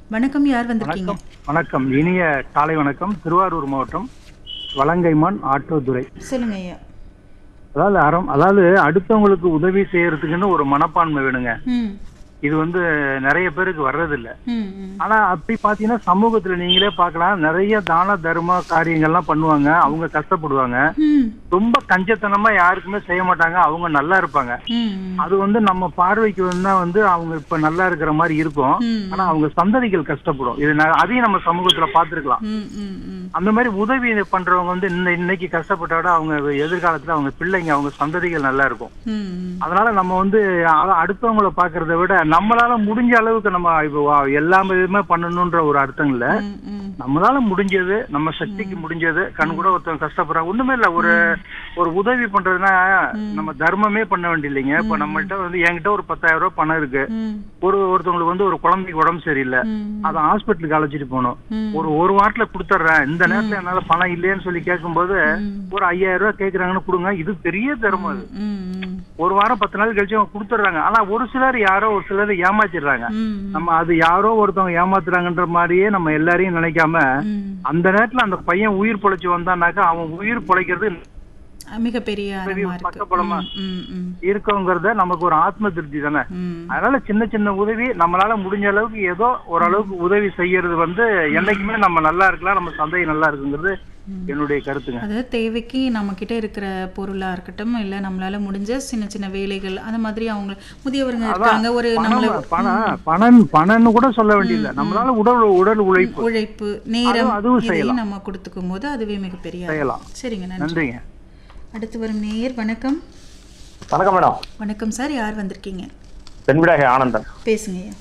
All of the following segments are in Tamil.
வணக்கம் யார் வந்திருக்கீங்க வணக்கம் வணக்கம் இனிய காலை வணக்கம் திருவாரூர் மாவட்டம் வலங்கைமான் ஆட்டோதுறை சொல்லுங்க ஐயா அதாவது அறம் அதாவது அடுத்தவங்களுக்கு உதவி செய்யறதுக்குன்னு ஒரு மனப்பான்மை வேணுங்க ம் இது வந்து நிறைய பேருக்கு வர்றதில்ல ம் ம் ஆனா அப்படி பாத்தீங்கன்னா சமூகத்துல நீங்களே பார்க்கலாம் நிறைய தான தர்ம காரியங்கள்லாம் பண்ணுவாங்க அவங்க கஷ்டப்படுவாங்க ம் ரொம்ப கஞ்சத்தனமா யாருக்குமே செய்ய மாட்டாங்க அவங்க நல்லா இருப்பாங்க ம் அது வந்து நம்ம பார்வைக்கு வந்தா வந்து அவங்க இப்ப நல்லா இருக்கிற மாதிரி இருக்கும் ம். ஆனா அவங்க சந்ததிகள் கஷ்டப்படும் இது ந- அதையும் நம்ம சமூகத்துல பாத்துருக்கலாம் ம் ம் ம் அந்த மாதிரி உதவி பண்றவங்க வந்து இன்ன இன்னைக்கு கஷ்டப்பட்டாட அவங்க எதிர்காலத்துல அவங்க பிள்ளைங்க அவங்க சந்ததிகள் நல்லா இருக்கும் ம் ம் அதனால நம்ம வந்து அ- அடுத்தவங்கள பாக்குறத விட நம்மளால முடிஞ்ச அளவுக்கு நம்ம இப்போ வா- எல்லா இதுவுமே பண்ணணும்ன்ற ஒரு அர்த்தம் இல்ல ம் ம் நம்மளால முடிஞ்சது நம்ம சக்திக்கு முடிஞ்சது கண் கூட ஒருத்தவங்க கஷ்டப்படுறாங்க ஒண்ணுமே இல்ல ஒரு ஒரு உதவி பண்றதுன்னா நம்ம தர்மமே பண்ண வேண்டியதில்லைங்க இப்ப நம்மள்ட்ட வந்து என்கிட்ட ஒரு பத்தாயிரம் ரூபாய் பணம் இருக்கு ம் ஒரு ஒருத்தவங்களுக்கு வந்து ஒரு குழந்தைக்கு உடம்பு சரியில்லை ம் அதை ஹாஸ்பிட்டலுக்கு அழைச்சிட்டு போகணும் ம். ஒரு ஒரு வாரத்துல கொடுத்துட்றேன் இந்த நேரத்துல என்னால பணம் இல்லையேன்னு சொல்லி கேட்கும்போது ஒரு ஐயாயிரம் ரூபாய் கேக்குறாங்கன்னு கொடுங்க இது பெரிய தர்மம் அது ம் ம் ஒரு வாரம் பத்து நாள் கழிச்சு அவங்க கொடுத்துட்றாங்க ஆனா ஒரு சிலர் யாரோ ஒரு சிலர் ஏமாத்திடுறாங்க ம் நம்ம அது யாரோ ஒருத்தவங்க ஏமாத்துறாங்கன்ற மாதிரியே நம்ம எல்லாரையும் நினைக்காம ம் அந்த நேரத்துல அந்த பையன் உயிர் பொழைச்சு வந்தானாக்கா அவன் உயிர் பொழைக்கிறது மிகப்பெரிய அறமா இருக்கு பக்கபலமா ம் ம் இருக்கோங்கிறத நமக்கு ஒரு ஆத்ம திருப்தி தானே ம் அதனால சின்ன சின்ன உதவி நம்மளால முடிஞ்ச அளவுக்கு ஏதோ ஓரளவுக்கு உதவி செய்யறது வந்து என்னைக்குமே நம்ம நல்லா இருக்கலாம் நம்ம சந்தை நல்லா இருக்குங்கிறது என்னுடைய கருத்துங்க அதாவது தேவைக்கு நம்ம கிட்ட இருக்கிற பொருளா இருக்கட்டும் இல்ல நம்மளால முடிஞ்ச சின்ன சின்ன வேலைகள் அந்த மாதிரி அவங்க முதியவருங்க இருக்காங்க ஒரு நம்மள பணம் பணம் பணம் பணம்னு கூட சொல்ல வேண்டியதில்லை நம்மளால உடல் உடல் உழைப்பு உழைப்பு நேரம் அதுவும் இதையும் செய்யலாம். நம்ம கொடுத்துக்கும் போது அதுவே மிகப்பெரிய அறம். செய்யலாம். சரிங்க நன்றி நன்றிங்க அடுத்து வரும் நேயர் வணக்கம் வணக்கம் மேடம் வணக்கம் சார் யார் வந்திருக்கீங்க தென்பிடாக ஆனந்தன் பேசுங்க ஐயா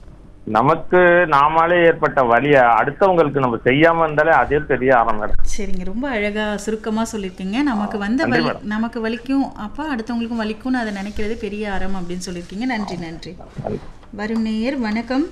நமக்கு நாமாலே ஏற்பட்ட வலிய அடுத்தவங்களுக்கு நம்ம செய்யாம இருந்தாலே அதே பெரிய ஆரம் மேடம் சரிங்க ரொம்ப அழகா சுருக்கமா சொல்லியிருக்கீங்க நமக்கு வந்த நன்றி வலி மேடம். நமக்கு வலிக்கும் அப்ப அடுத்தவங்களுக்கும் வலிக்கும்னு அதை நினைக்கிறது பெரிய அறம் அப்படின்னு சொல்லியிருக்கீங்க நன்றி நன்றி வரும் நேயர் வணக்கம்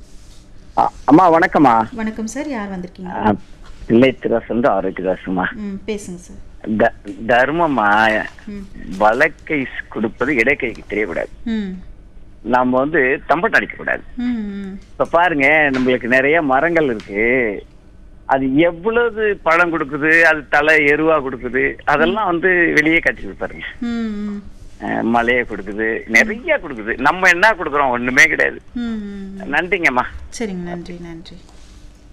அ- அம்மா வணக்கம்மா வணக்கம் சார் யார் வந்திருக்கீங்க அ, பிள்ளை திராஸ் வந்து ஆரோக்கியதாசுமா ம் பேசுங்க சார் த- தர்மமா ம் வழக்கை கொடுப்பது இடைக்கைக்கு தெரியக்கூடாது ம் நம்ம வந்து தம்பட்டம் அடிக்க கூடாது ம் ம் இப்ப பாருங்க நம்மளுக்கு நிறைய மரங்கள் இருக்கு அது எவ்வளவு பழம் கொடுக்குது அது தலை எருவா கொடுக்குது அதெல்லாம் வந்து வெளியே கட்டி பாருங்க ம் ம் அஹ், மலையை கொடுக்குது நிறைய கொடுக்குது நம்ம என்ன கொடுக்குறோம் ஒண்ணுமே கிடையாது ம் ம் நன்றிங்கம்மா சரிங்க நன்றி நன்றி